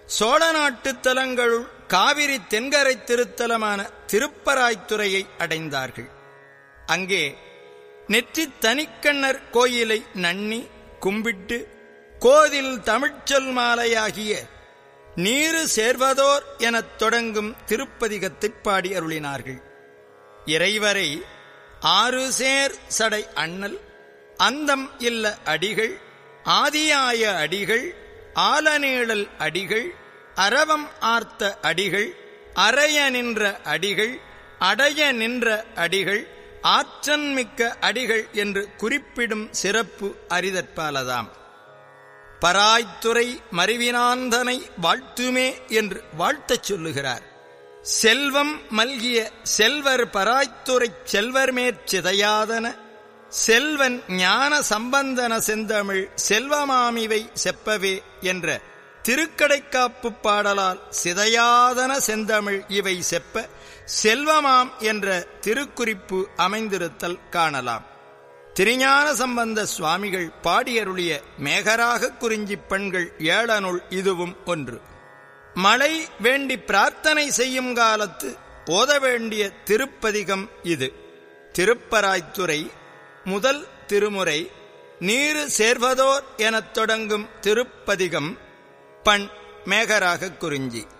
சோழ நாட்டுத் தலங்களுள் காவிரி தென்கரை திருத்தலமான திருப்பராய்த்துறையை அடைந்தார்கள் அங்கே நெற்றித் தனிக்கண்ணர் கோயிலை நன்னி கும்பிட்டு கோதில் தமிழ்ச்சொல் மாலையாகிய நீரு சேர்வதோர் எனத் தொடங்கும் திருப்பதிகத்தைப் பாடி அருளினார்கள் இறைவரை ஆறு சேர் சடை அண்ணல் அந்தம் இல்ல அடிகள் ஆதியாய அடிகள் ஆலநீழல் அடிகள் அரவம் ஆர்த்த அடிகள் அறைய நின்ற அடிகள் அடைய நின்ற அடிகள் ஆற்றன்மிக்க அடிகள் என்று குறிப்பிடும் சிறப்பு அரிதற்பாலதாம் பராய்த்துறை மறிவினாந்தனை வாழ்த்துமே என்று வாழ்த்தச் சொல்லுகிறார் செல்வம் மல்கிய செல்வர் பராய்த்துறைச் செல்வர் மேற்சிதையாதன செல்வன் ஞான சம்பந்தன செந்தமிழ் செல்வமாமிவை செப்பவே என்ற திருக்கடைக்காப்பு பாடலால் சிதையாதன செந்தமிழ் இவை செப்ப செல்வமாம் என்ற திருக்குறிப்பு அமைந்திருத்தல் காணலாம் திருஞான சம்பந்த சுவாமிகள் பாடியருளிய மேகராக குறிஞ்சிப் பெண்கள் ஏழனுள் இதுவும் ஒன்று மழை வேண்டி பிரார்த்தனை செய்யும் காலத்து ஓத வேண்டிய திருப்பதிகம் இது திருப்பராய்த்துறை முதல் திருமுறை நீரு சேர்வதோர் எனத் தொடங்கும் திருப்பதிகம் பண் மேகராக குறிஞ்சி